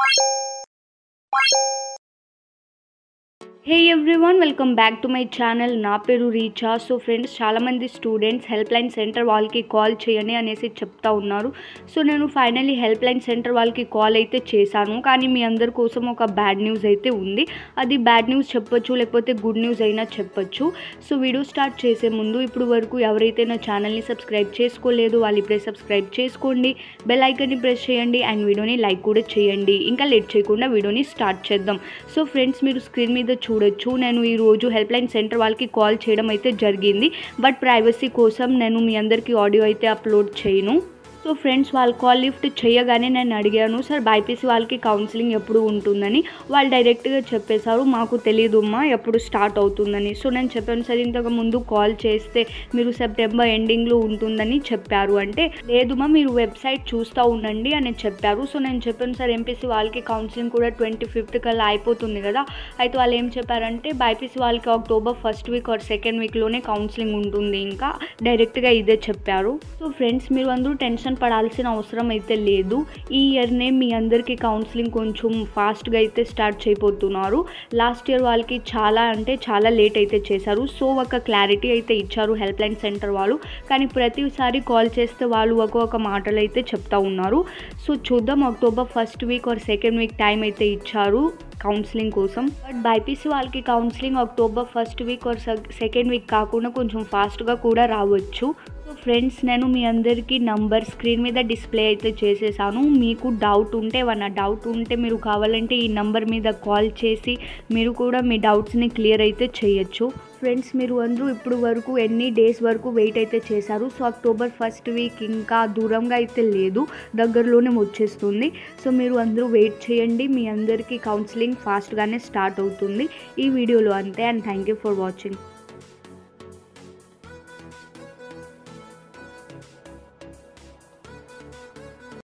hey everyone welcome back to my channel నా పేరు Richa so friends చాలామంది స్టూడెంట్స్ హెల్ప్ లైన్ సెంటర్ వాళ్ళకి call చేయని అనేసి చెప్తా ఉన్నారు సో నేను ఫైనల్లీ హెల్ప్ లైన్ సెంటర్ వాళ్ళకి కాల్ అయితే చేశాను కానీ మీ అందరి కోసం ఒక బ్యాడ్ న్యూస్ అయితే ఉంది అది బ్యాడ్ న్యూస్ చెప్పొచ్చు లేకపోతే గుడ్ న్యూస్ అయినా చెప్పొచ్చు సో వీడియో స్టార్ట్ చేసే ముందు ఇప్పుడు వరకు ఎవరైతే నా ఛానల్ని సబ్స్క్రైబ్ చేసుకోలేదు వాళ్ళు ఇప్పుడే సబ్స్క్రైబ్ చేసుకోండి బెల్ ఐకన్ని ప్రెస్ చేయండి అండ్ వీడియోని లైక్ కూడా చేయండి ఇంకా లేట్ చేయకుండా వీడియోని స్టార్ట్ చేద్దాం సో ఫ్రెండ్స్ మీరు స్క్రీన్ మీద చూడొచ్చు నేను ఈరోజు హెల్ప్ లైన్ సెంటర్ వాళ్ళకి కాల్ చేయడం అయితే జరిగింది బట్ ప్రైవసీ కోసం నేను మీ అందరికీ ఆడియో అయితే అప్లోడ్ చేయను సో ఫ్రెండ్స్ వాళ్ళు కాల్ లిఫ్ట్ చేయగానే నేను అడిగాను సార్ బైపీసీ వాళ్ళకి కౌన్సిలింగ్ ఎప్పుడు ఉంటుందని వాళ్ళు డైరెక్ట్గా చెప్పేశారు మాకు తెలియదు అమ్మా ఎప్పుడు స్టార్ట్ అవుతుందని సో నేను చెప్పాను సార్ ఇంతకు ముందు కాల్ చేస్తే మీరు సెప్టెంబర్ ఎండింగ్లో ఉంటుందని చెప్పారు అంటే లేదుమా మీరు వెబ్సైట్ చూస్తూ ఉండండి అని చెప్పారు సో నేను చెప్పాను సార్ ఎంపీసీ వాళ్ళకి కౌన్సిలింగ్ కూడా ట్వంటీ ఫిఫ్త్ కల్లా అయిపోతుంది కదా అయితే వాళ్ళు ఏం చెప్పారంటే బైపీసీ వాళ్ళకి October first week or second వీక్లోనే కౌన్సిలింగ్ ఉంటుంది ఇంకా డైరెక్ట్గా ఇదే చెప్పారు సో ఫ్రెండ్స్ మీరు అందరూ టెన్షన్ పడాల్సిన అవసరం అయితే లేదు ఈ ఇయర్నే మీ అందరికీ కౌన్సిలింగ్ కొంచెం ఫాస్ట్గా అయితే స్టార్ట్ చేయబోతున్నారు లాస్ట్ ఇయర్ వాళ్ళకి చాలా అంటే చాలా లేట్ అయితే చేశారు సో ఒక క్లారిటీ అయితే ఇచ్చారు హెల్ప్ లైన్ సెంటర్ వాళ్ళు కానీ ప్రతిసారి కాల్ చేస్తే వాళ్ళు ఒక్కొక్క మాటలు అయితే చెప్తా ఉన్నారు సో చూద్దాం October first week or second week time అయితే ఇచ్చారు కౌన్సిలింగ్ కోసం బట్ బైపీసీ వాళ్ళకి counselling October first week or second week కాకుండా కొంచెం ఫాస్ట్గా కూడా రావచ్చు సో ఫ్రెండ్స్ నేను మీ అందరికీ నంబర్ స్క్రీన్ మీద డిస్ప్లే అయితే చేసేసాను మీకు డౌట్ ఉంటే ఏమన్నా డౌట్ ఉంటే మీరు కావాలంటే ఈ నంబర్ మీద కాల్ చేసి మీరు కూడా మీ డౌట్స్ని క్లియర్ అయితే చేయొచ్చు ఫ్రెండ్స్ మీరు అందరూ ఇప్పుడు వరకు ఎన్ని డేస్ వరకు వెయిట్ అయితే చేశారు సో అక్టోబర్ ఫస్ట్ వీక్ ఇంకా దూరంగా అయితే లేదు దగ్గరలోనే వచ్చేస్తుంది సో మీరు అందరూ వెయిట్ చేయండి మీ అందరికీ కౌన్సిలింగ్ ఫాస్ట్గానే స్టార్ట్ అవుతుంది ఈ వీడియోలో అంతే and thank you for watching